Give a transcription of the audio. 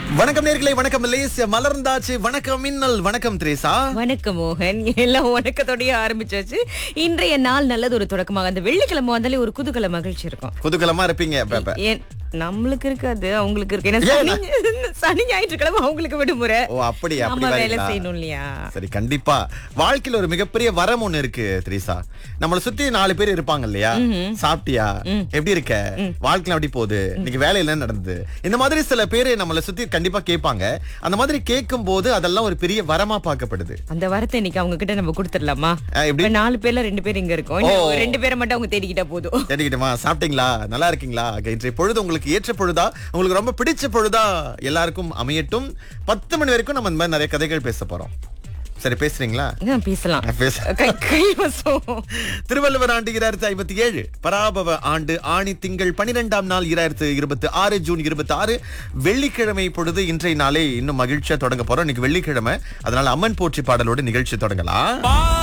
வணக்கம் நேர்களே வணக்கம் லேசிய மலர்ந்தாச்சு வணக்கம் மின்னல் வணக்கம் திரேசா வணக்கம் மோகன் எல்லாம் வணக்கத்தோடய ஆரம்பிச்சாச்சு இன்றைய நாள் நல்லது ஒரு தொடக்கமாக அந்த வெள்ளிக்கிழமை வந்தாலே ஒரு குதூகல மகிழ்ச்சி இருக்கும் குதூகலமா இருப்பீங்க இப்ப, இப்ப. ஏன் நம்மளுக்கு இருக்காது அவங்களுக்கு இருக்கு ஏன்னா சனி சனி ஞாயிற்றுக்கிழமை அவங்களுக்கு விடுமுறை ஓ அப்படியா அப்படி நம்ம வேலை வரீங்களா? செய்யணும் இல்லையா சரி கண்டிப்பா வாழ்க்கையில ஒரு மிகப்பெரிய வரம் ஒண்ணு இருக்கு திரேசா நம்மள சுத்தி நாலு பேர் இருப்பாங்க இல்லையா சாப்பிட்டியா எப்படி இருக்க வாழ்க்கையில எப்படி போகுது இன்னைக்கு வேலையில என்ன நடந்தது இந்த மாதிரி சில பேர் நம்மள சுத்தி கண்டிப்பா கேட்பாங்க அந்த மாதிரி கேட்கும் போது அதெல்லாம் ஒரு பெரிய வரமா பார்க்கப்படுது அந்த வரத்தை இன்னைக்கு அவங்க கிட்ட நம்ம கொடுத்துடலாமா அஹ், எப்படி இப்ப நாலு பேர்ல ரெண்டு பேர் இங்க இருக்கோம் இன்னும் ஒரு ரெண்டு பேரை மட்டும் அவங்க தேடிக்கிட்டா போதும் கேட்டுக்கிட்டமா சாப்பிட்டீங்களா நல்லா இருக்கீங்களா Okay, இன்றைய பொழுது உங்களுக்கு ஏற்ற பொழுதா உங்களுக்கு ரொம்ப பிடிச்ச பொழுதா எல்லாருக்கும் அமையட்டும் பத்து மணி வரைக்கும் நம்ம இந்த மாதிரி நிறைய கதைகள் பேச போறோம் சரி பேசுறீங்களா ஆ, பேசலாம் பேச கை கைவசம் திருவள்ளுவர் ஆண்டு இராயிரத்தி ஐம்பத்தி ஏழு பராபவ ஆண்டு ஆணி திங்கள் பனிரெண்டாம் நாள் இராயிரத்து இருபத்தி ஆறு ஜூன் இருபத்தி ஆறு வெள்ளிக்கிழமை பொழுது இன்றைய நாளே இன்னும் மகிழ்ச்சியா தொடங்க போறோம் இன்னைக்கு வெள்ளிக்கிழமை அதனால அம்மன் போற்றி பாடலோடு நிகழ்ச்சி தொடங்கலாம்